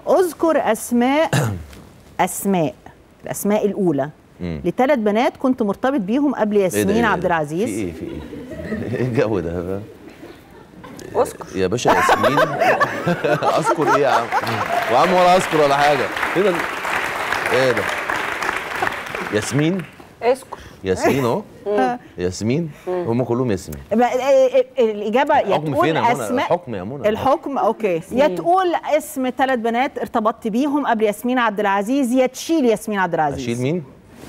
اذكر اسماء اسماء الاسماء الاولى لثلاث بنات كنت مرتبط بيهم قبل إيه ده، إيه ياسمين ده، عبد في العزيز ايه في ايه ايه الجو ده بقى؟ اذكر يا باشا ياسمين اذكر ايه يا عم ويا عم ولا اذكر ولا حاجه ايه ده ايه ده ياسمين اذكر ياسمين اهو ياسمين هم كلهم ياسمين ما- ال- ال- الاجابه يا الحكم تقول فين يا منى اسماء الحكم يا منى الحكم اوكي يا تقول اسم ثلاث بنات ارتبطت بيهم قبل ياسمين عبد العزيز يا تشيل ياسمين عبد العزيز اشيل مين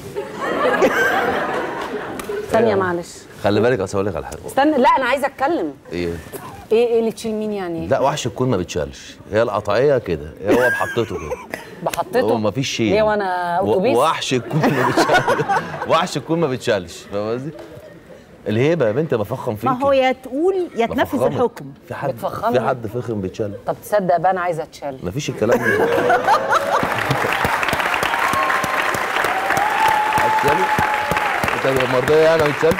ثانيه معلش خلي بالك اصل اقول لك على حاجه استنى لا انا عايزه اتكلم ايه ايه ايه اللي تشيل مين يعني لا وحش الكون ما بيتشالش هي القطعيه كده هو بحطته كده بحطته هو ما فيش شيء ليه وانا اتوبيس وحش الكون ما بيتشالش وحش الكون ما بيتشالش فاهم قصدي الهيبه يا بنت بفخم فيك ما هو يا تقول يا تنفذ بفخمك. الحكم في حد بتفخمني. في حد فخم بيتشال طب تصدق بقى انا عايزه اتشال مفيش الكلام ده هتشالي انت مرضيه يعني هتشالي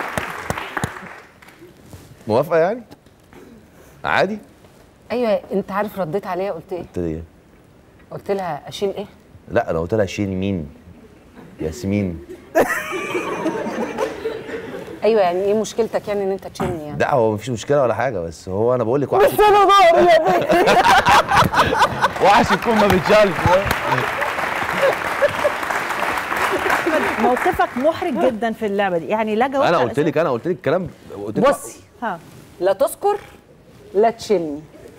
موافقه يعني عادي ايوه انت عارف رديت عليها قلت ايه قلت لي ايه قلت لها اشيل ايه لا انا قلت لها شيلي مين ياسمين ايوه يعني ايه مشكلتك يعني ان انت تشيلني يعني لا هو مفيش مشكله ولا حاجه بس هو انا بقول لك وحش انا ضهري يا بنت وحش الكون ما بيتشالش موقفك محرج جدا في اللعبه دي يعني لا جاوبت انا على قلت لك انا قلت لك الكلام قلت لك بصي ها لا تذكر لا تشيلني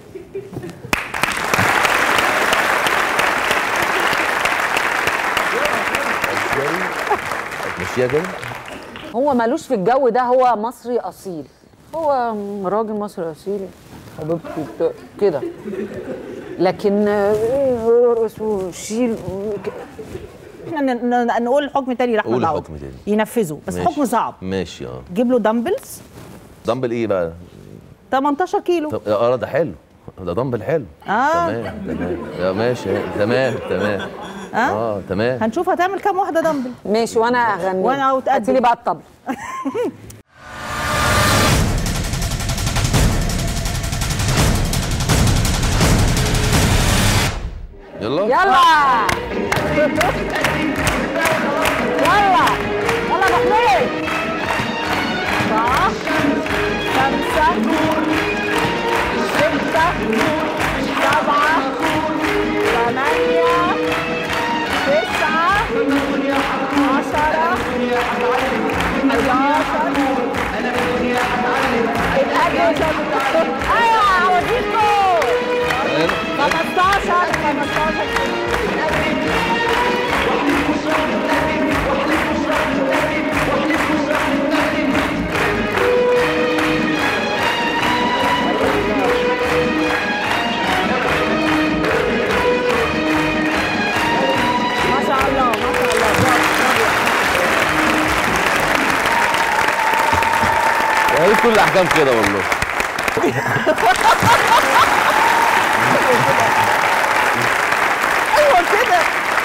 مشيها كده هو مالوش في الجو ده هو مصري اصيل هو راجل مصري اصيل حبيبتي بتاع- كده لكن آه، إيه، اسمه شيل احنا ن- ن- نقول حكم تاني لاحمد قول عوض حكم تاني. ينفذه بس ماشي. حكم صعب ماشي اه جيب له دمبلز دمبل ايه بقى 18 كيلو طب اه ده حلو ده دمبل حلو آه. تمام تمام يا ماشي تمام تمام اه تمام هنشوف هتعمل كام واحده دمبل ماشي وانا اغني وأنا أتقدم. هاتي لي بقى الطبل يلا يلا يلا يلا يا ابو حميد أربعة خمسة ستة سبعة ثمانية تسعة عشرة 11 ايوه هوديكوا 15 15 ما شاء الله ما شاء الله برافو، برافو. هي كل الاحكام كده والله ايوه كده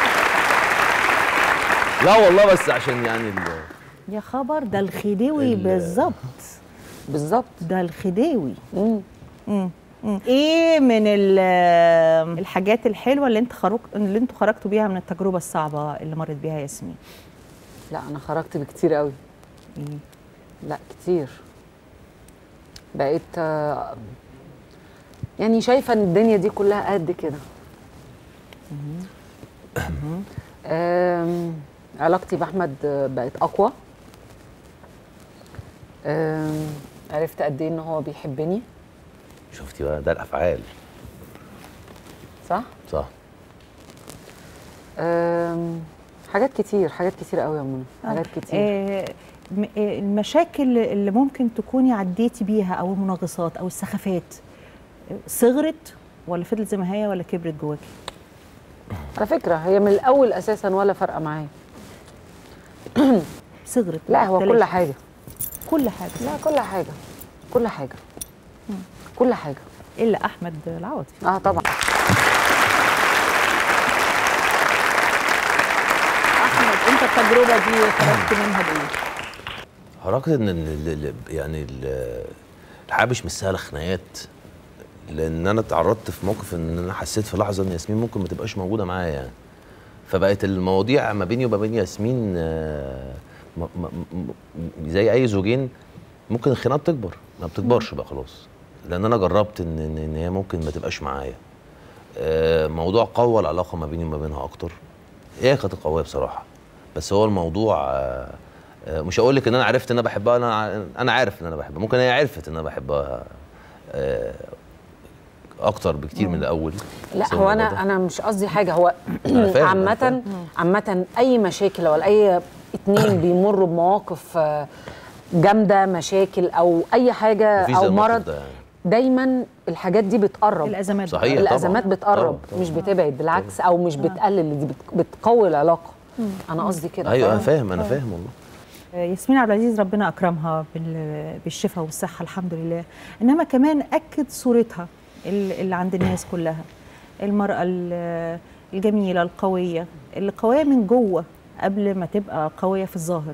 لا والله بس عشان يعني ال... يا خبر ده الخديوي بالظبط بالظبط ده الخديوي مم. مم. ايه من ال- الحاجات الحلوه اللي انت خرج اللي انتوا خرجتوا بيها من التجربه الصعبه اللي مرت بيها ياسمين لا انا خرجت بكتير قوي لا كتير بقيت آه، يعني شايفه ان الدنيا دي كلها قد كده آم، علاقتي باحمد آه، بقت اقوى آم، عرفت قد ايه ان هو بيحبني شفتي بقى ده الافعال صح صح آم، حاجات كتير حاجات كتير قوي يا منى حاجات كتير آه، م- آه، المشاكل اللي ممكن تكوني عديتي بيها او المناغصات او السخافات آه، صغرت ولا فضلت زي ما هي ولا كبرت جواكي على فكره هي من الاول اساسا ولا فارقه معايا صغرت لا هو تلاشت. كل حاجه كل حاجه لا كل حاجه كل حاجه كل حاجه الا احمد العوضي اه طبعا احمد انت التجربه دي خرجت منها بايه اعتقد ان ال- ال- ال- يعني ال- الحياه مش مستاهله خناقات لان انا اتعرضت في موقف ان انا حسيت في لحظه ان ياسمين ممكن ما تبقاش موجوده معايا يعني فبقت المواضيع ما بيني وما بين ياسمين آه، م- م- م- زي اي زوجين ممكن الخناقه تكبر ما بتكبرش بقى خلاص لان انا جربت ان ان إن هي ممكن ما تبقاش معايا آه، موضوع قوى العلاقه ما بيني وما بينها اكتر هي كانت قويه بصراحه بس هو الموضوع آه، آه، مش هقول لك ان انا عرفت ان انا بحبها انا ع- انا عارف ان انا بحبها ممكن هي عرفت ان انا بحبها آه، اكتر بكتير من الاول لا بس هو الموضوع ده- انا انا مش قصدي حاجه هو أنا فاهم، أنا عامه فاهم. عامه اي مشاكل ولا اي اتنين بيمروا بمواقف آه، جامده مشاكل او اي حاجه مفيش زي او الموقف مرض ده يعني. دايما الحاجات دي بتقرب الازمات صحيح. طبعاً. الازمات بتقرب طبعاً، طبعاً. مش بتبعد بالعكس او مش بتقلل دي بت- بتقوي العلاقه انا قصدي كده ايوه انا فاهم؟ فاهم انا فاهم والله ياسمين عبد العزيز ربنا اكرمها بال- بالشفاء والصحه الحمد لله انما كمان اكد صورتها ال- اللي عند الناس كلها المراه ال- الجميله القويه اللي قويه من جوه قبل ما تبقى قويه في الظاهر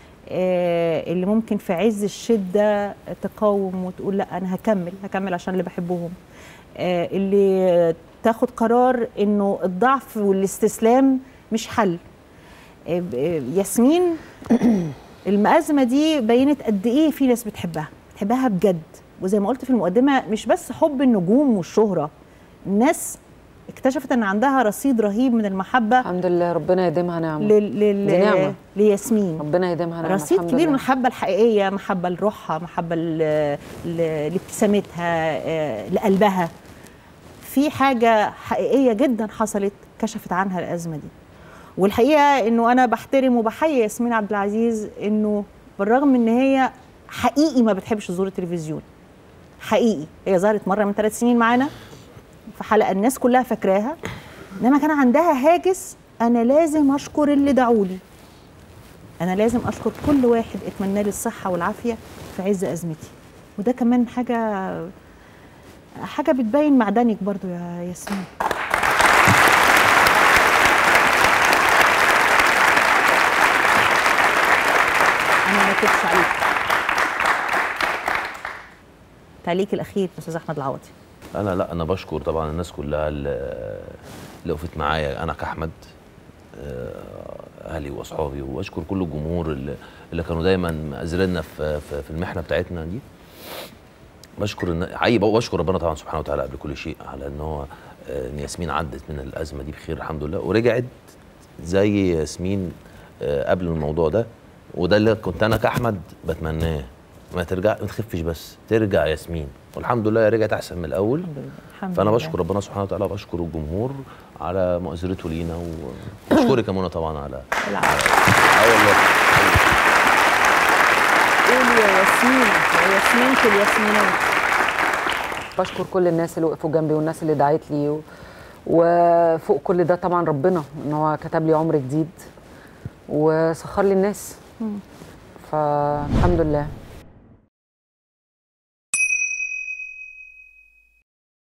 آه، اللي ممكن في عز الشده تقاوم وتقول لا انا هكمل هكمل عشان اللي بحبهم آه، اللي تاخد قرار انه الضعف والاستسلام مش حل آه، ب- آه، ياسمين المأزمة دي بينت قد إيه في ناس بتحبها بتحبها بجد وزي ما قلت في المقدمة مش بس حب النجوم والشهرة الناس اكتشفت ان عندها رصيد رهيب من المحبة الحمد لله ربنا يديمها نعمه لل... لل... دي نعمة. لياسمين ربنا يديمها نعمه رصيد الحمد كبير من لله. المحبة الحقيقية محبة لروحها محبة ل- ل- لابتسامتها آه، لقلبها في حاجة حقيقية جدا حصلت كشفت عنها الأزمة دي والحقيقة إنه أنا بحترم وبحيي ياسمين عبد العزيز إنه بالرغم إن هي حقيقي ما بتحبش تزور التلفزيون حقيقي هي ظهرت مرة من ثلاث سنين معانا في حلقة الناس كلها فاكراها إنما كان عندها هاجس أنا لازم أشكر اللي دعولي انا لازم اشكر كل واحد اتمنى لي الصحه والعافيه في عز ازمتي وده كمان حاجه حاجه بتبين معدنك برضو يا ياسمين انا ما كنتش عليك تعليق الاخير استاذ احمد العوضي انا لا انا بشكر طبعا الناس كلها اللي اللي وقفت معايا انا كاحمد آه، اهلي واصحابي واشكر كل الجمهور اللي, اللي كانوا دايما مأزرنا في, في في المحنه بتاعتنا دي بشكر إن- حقيقي بشكر ربنا طبعا سبحانه وتعالى قبل كل شيء على ان هو آه، ان ياسمين عدت من الازمه دي بخير الحمد لله ورجعت زي ياسمين آه، قبل الموضوع ده وده اللي كنت انا كاحمد بتمناه ما ترجع ما تخفش بس ترجع ياسمين والحمد لله هي رجعت احسن من الاول الحمد لله الحمد فانا لله. بشكر ربنا سبحانه وتعالى وبشكر الجمهور على مؤازرته لينا وبشكرك يا منى طبعا على العفو. اه والله قولي يا ياسمين يا ياسمين في الياسمينات بشكر كل الناس اللي وقفوا جنبي والناس اللي دعت لي و... وفوق كل ده طبعا ربنا ان هو كتب لي عمر جديد وسخر لي الناس فالحمد لله